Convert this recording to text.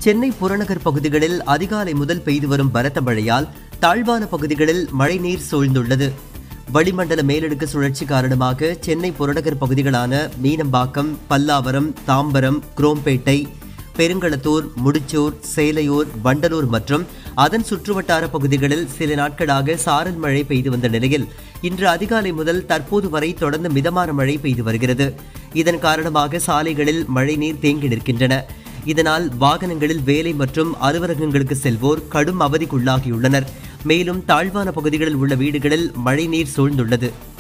சென்னை புறநகர் பகுதிகளில் அதிகாலை முதல் பெய்து வரும் பலத்த மழையால் தாழ்வான பகுதிகளில் மழைநீர் சூழ்ந்துள்ளது வளிமண்டல மேலடுக்கு சுழற்சி காரணமாக சென்னை புறநகர் பகுதிகளான மீனம்பாக்கம் பல்லாவரம் தாம்பரம் குரோம்பேட்டை பெருங்களத்தூர் முடிச்சூர் சேலையூர் வண்டலூர் மற்றும் அதன் சுற்றுவட்டார பகுதிகளில் சில நாட்களாக சாரல் மழை பெய்து வந்த நிலையில் இன்று அதிகாலை முதல் தற்போது வரை தொடர்ந்து மிதமான மழை பெய்து வருகிறது இதன் காரணமாக சாலைகளில் மழைநீர் தேங்கி நிற்கின்றன இதனால் வாகனங்களில் வேலை மற்றும் அலுவலகங்களுக்கு செல்வோர் கடும் அவதிக்குள்ளாகியுள்ளனர் மேலும் தாழ்வான பகுதிகளில் உள்ள வீடுகளில் மழைநீர் சூழ்ந்துள்ளது